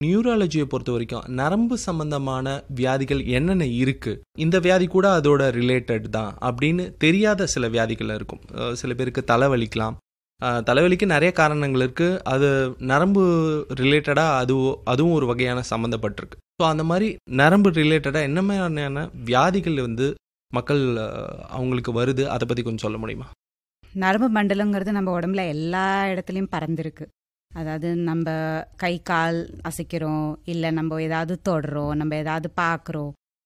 நியூராலஜியை பொறுத்த வரைக்கும் நரம்பு சம்பந்தமான வியாதிகள் என்னென்ன இருக்கு இந்த வியாதி கூட அதோட ரிலேட்டட் தான் அப்படின்னு தெரியாத சில வியாதிகள் இருக்கும் அஹ் சில பேருக்கு தலைவலிக்கலாம் அஹ் தலைவலிக்கு நிறைய காரணங்கள் இருக்கு அது நரம்பு ரிலேட்டடாக அது அதுவும் ஒரு வகையான சம்மந்தப்பட்டிருக்கு ஸோ அந்த மாதிரி நரம்பு ரிலேட்டடாக என்ன மாதிரியான வியாதிகள் வந்து மக்கள் அஹ், அவங்களுக்கு வருது அதை பற்றி கொஞ்சம் சொல்ல முடியுமா நரம்பு மண்டலங்கிறது நம்ம உடம்புல எல்லா இடத்துலையும் பறந்துருக்கு அதாவது நம்ம கை கால் அசைக்கிறோம் இல்லை நம்ம ஏதாவது தொடுறோம் நம்ம ஏதாவது பார்க்குறோம்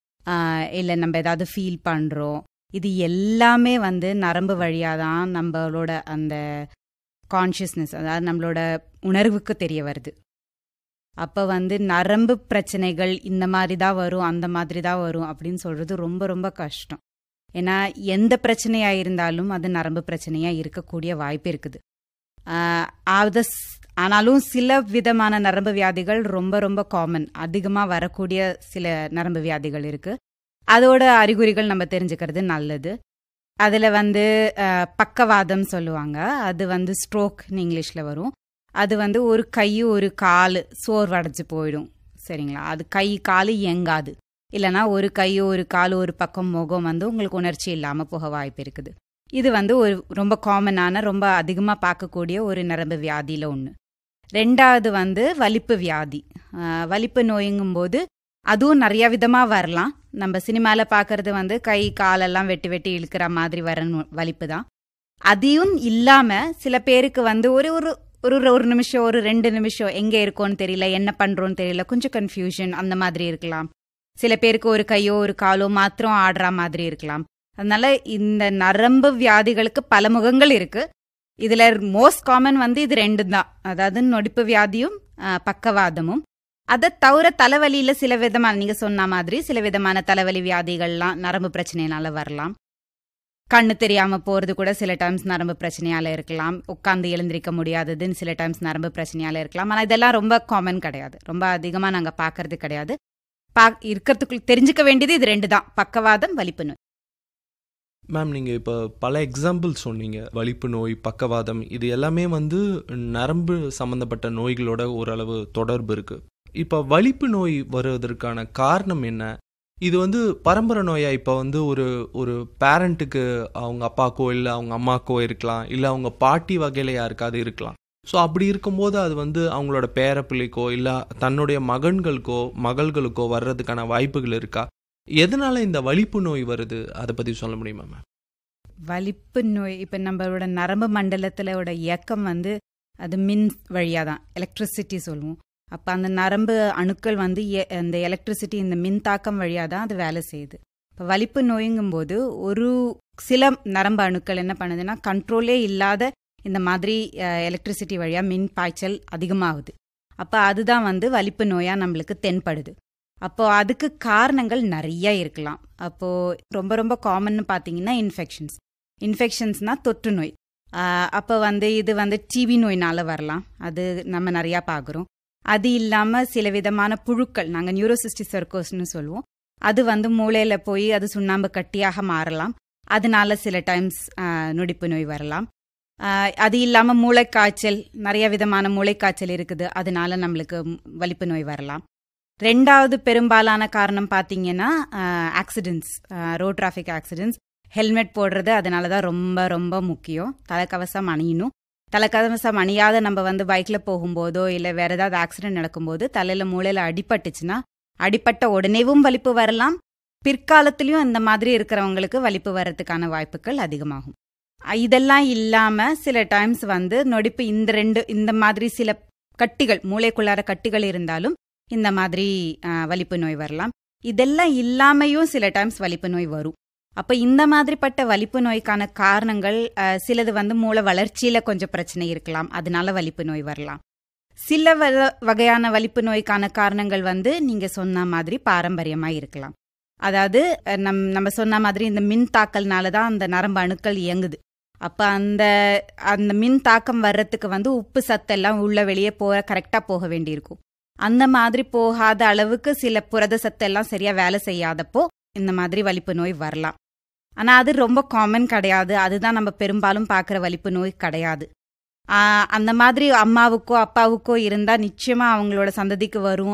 இல்லை நம்ம ஏதாவது ஃபீல் பண்ணுறோம் இது எல்லாமே வந்து நரம்பு வழியாக தான் நம்மளோட அந்த கான்ஷியஸ்னஸ் அதாவது நம்மளோட உணர்வுக்கு தெரிய வருது அப்போ வந்து நரம்பு பிரச்சனைகள் இந்த மாதிரி தான் வரும் அந்த மாதிரி தான் வரும் அப்படின்னு சொல்கிறது ரொம்ப ரொம்ப கஷ்டம் ஏன்னா எந்த பிரச்சனையாக இருந்தாலும் அது நரம்பு பிரச்சனையாக இருக்கக்கூடிய வாய்ப்பு இருக்குது ஆஹ் அது ஸ்- ஆனாலும் சில விதமான நரம்பு வியாதிகள் ரொம்ப ரொம்ப காமன் அதிகமாக வரக்கூடிய சில நரம்பு வியாதிகள் இருக்குது அதோட அறிகுறிகள் நம்ம தெரிஞ்சுக்கிறது நல்லது அதில் வந்து ஆஹ், பக்கவாதம் சொல்லுவாங்க அது வந்து ஸ்ட்ரோக்னு இங்கிலீஷில் வரும் அது வந்து ஒரு கை ஒரு கால் சோர்வடைஞ்சு போயிடும் சரிங்களா அது கை கால் இயங்காது இல்லைனா ஒரு கை ஒரு கால் ஒரு பக்கம் முகம் வந்து உங்களுக்கு உணர்ச்சி இல்லாமல் போக வாய்ப்பு இருக்குது இது வந்து ஒரு ரொம்ப காமனான ரொம்ப அதிகமாக பார்க்கக்கூடிய ஒரு நரம்பு வியாதியில் ஒன்று ரெண்டாவது வந்து வலிப்பு வியாதி ஆஹ் வலிப்பு நோய்ங்கும்போது அதுவும் நிறைய விதமாக வரலாம் நம்ம சினிமாவில் பார்க்கறது வந்து கை காலெல்லாம் வெட்டி வெட்டி இழுக்கிற மாதிரி வர நோ- வலிப்பு தான் அதையும் இல்லாமல் சில பேருக்கு வந்து ஒரு ஒரு ஒரு ஒரு நிமிஷம் ஒரு ரெண்டு நிமிஷம் எங்கே இருக்கோன்னு தெரியல என்ன பண்ணுறோன்னு தெரியல கொஞ்சம் கன்ஃபியூஷன் அந்த மாதிரி இருக்கலாம் சில பேருக்கு ஒரு கையோ ஒரு காலோ மாத்திரம் ஆடுற மாதிரி இருக்கலாம் அதனால இந்த நரம்பு வியாதிகளுக்கு பல முகங்கள் இருக்கு இதுல மோஸ்ட் காமன் வந்து இது ரெண்டு தான் அதாவது நொடிப்பு வியாதியும் ஆ, பக்கவாதமும் அதை தவிர தலைவலியில சில விதமான நீங்க சொன்ன மாதிரி சில விதமான தலைவலி வியாதிகள்லாம் நரம்பு பிரச்சனையினால வரலாம் கண்ணு தெரியாம போறது கூட சில டைம்ஸ் நரம்பு பிரச்சனையால இருக்கலாம் உட்காந்து எழுந்திருக்க முடியாததுன்னு சில டைம்ஸ் நரம்பு பிரச்சனையால இருக்கலாம் ஆனா இதெல்லாம் ரொம்ப காமன் கிடையாது ரொம்ப அதிகமா நாங்க பார்க்கறது கிடையாது பா இருக்கிறதுக்குள் தெரிஞ்சுக்க வேண்டியது இது ரெண்டு தான் பக்கவாதம் வலிப்பு நோய் மேம் நீங்கள் இப்போ பல எக்ஸாம்பிள் சொன்னீங்க வலிப்பு நோய் பக்கவாதம் இது எல்லாமே வந்து நரம்பு சம்மந்தப்பட்ட நோய்களோட ஓரளவு தொடர்பு இருக்கு இப்போ வலிப்பு நோய் வருவதற்கான காரணம் என்ன இது வந்து பரம்பரை நோயா இப்போ வந்து ஒரு ஒரு பேரண்ட்டுக்கு அவங்க அப்பாக்கோ இல்லை அவங்க அம்மாக்கோ இருக்கலாம் இல்லை அவங்க பாட்டி வகையில் யாருக்காவது இருக்கலாம் ஸோ அப்படி இருக்கும்போது அது வந்து அவங்களோட பேர பிள்ளைக்கோ இல்லை தன்னுடைய மகன்களுக்கோ மகள்களுக்கோ வர்றதுக்கான வாய்ப்புகள் இருக்கா எதனால இந்த வலிப்பு நோய் வருது அதை பற்றி சொல்ல முடியுமா மேம் வலிப்பு நோய் இப்போ நம்மளோட நரம்பு மண்டலத்திலோட இயக்கம் வந்து அது மின் வழியாக தான் எலக்ட்ரிசிட்டி சொல்லுவோம் அப்போ அந்த நரம்பு அணுக்கள் வந்து எ- அந்த எலக்ட்ரிசிட்டி இந்த மின் தாக்கம் வழியாக தான் அது வேலை செய்யுது இப்போ வலிப்பு நோய்ங்கும்போது ஒரு சில நரம்பு அணுக்கள் என்ன பண்ணுதுன்னா கண்ட்ரோலே இல்லாத இந்த மாதிரி எலக்ட்ரிசிட்டி வழியாக மின் பாய்ச்சல் அதிகமாகுது அப்போ அதுதான் வந்து வலிப்பு நோயாக நம்மளுக்கு தென்படுது அப்போ அதுக்கு காரணங்கள் நிறைய இருக்கலாம் அப்போ ரொம்ப ரொம்ப காமன்னு பார்த்தீங்கன்னா இன்ஃபெக்ஷன்ஸ் இன்ஃபெக்ஷன்ஸ்னா தொற்று நோய் ஆஹ் அப்போ வந்து இது வந்து டிபி நோயினால வரலாம் அது நம்ம நிறையா பார்க்குறோம் அது இல்லாமல் சில விதமான புழுக்கள் நாங்கள் நியூரோசிஸ்டி சர்க்கோஸ்னு சொல்லுவோம் அது வந்து மூளையில் போய் அது சுண்ணாம்பு கட்டியாக மாறலாம் அதனால சில டைம்ஸ் நொடிப்பு நோய் வரலாம் ஆஹ் அது இல்லாமல் மூளைக்காய்ச்சல் நிறைய விதமான மூளைக்காய்ச்சல் இருக்குது அதனால நம்மளுக்கு வலிப்பு நோய் வரலாம் ரெண்டாவது பெரும்பாலான காரணம் பார்த்தீங்கன்னா accidents road traffic accidents helmet போடுறது அதனால தான் ரொம்ப ரொம்ப முக்கியம் தலைக்கவசம் அணியணும் தலைக்கவசம் அணியாத நம்ம வந்து பைக்கில் போகும்போதோ இல்லை வேற ஏதாவது ஆக்சிடென்ட் நடக்கும்போது தலையில் மூளையில் அடிபட்டுச்சுன்னா அடிபட்ட உடனேவும் வலிப்பு வரலாம் பிற்காலத்திலையும் இந்த மாதிரி இருக்கிறவங்களுக்கு வலிப்பு வர்றதுக்கான வாய்ப்புகள் அதிகமாகும் அஹ் இதெல்லாம் இல்லாமல் சில டைம்ஸ் வந்து நொடிப்பு இந்த ரெண்டு இந்த மாதிரி சில கட்டிகள் மூளைக்குள்ளார கட்டிகள் இருந்தாலும் இந்த மாதிரி அஹ், வலிப்பு நோய் வரலாம் இதெல்லாம் இல்லாமையும் சில டைம்ஸ் வலிப்பு நோய் வரும் அப்போ இந்த மாதிரிப்பட்ட வலிப்பு நோய்க்கான காரணங்கள் அஹ், சிலது வந்து மூளை வளர்ச்சியில கொஞ்சம் பிரச்சனை இருக்கலாம் அதனால வலிப்பு நோய் வரலாம் சில வ- வகையான வலிப்பு நோய்க்கான காரணங்கள் வந்து நீங்க சொன்ன மாதிரி பாரம்பரியமா இருக்கலாம் அதாவது அஹ், நம் நம்ம சொன்ன மாதிரி இந்த மின் தாக்கல்னால தான் அந்த நரம்பு அணுக்கள் இயங்குது அப்ப அந்த அந்த மின் தாக்கம் வர்றதுக்கு வந்து உப்பு சத்தெல்லாம் உள்ள வெளியே போக கரெக்டா போக வேண்டியிருக்கும் அந்த மாதிரி போகாத அளவுக்கு சில புரத சத்தெல்லாம் சரியா வேலை செய்யாதப்போ இந்த மாதிரி வலிப்பு நோய் வரலாம் ஆனா அது ரொம்ப காமன் கிடையாது அதுதான் நம்ம பெரும்பாலும் பார்க்குற வலிப்பு நோய் கிடையாது ஆஹ் அந்த மாதிரி அம்மாவுக்கோ அப்பாவுக்கோ இருந்தா நிச்சயமா அவங்களோட சந்ததிக்கு வரும்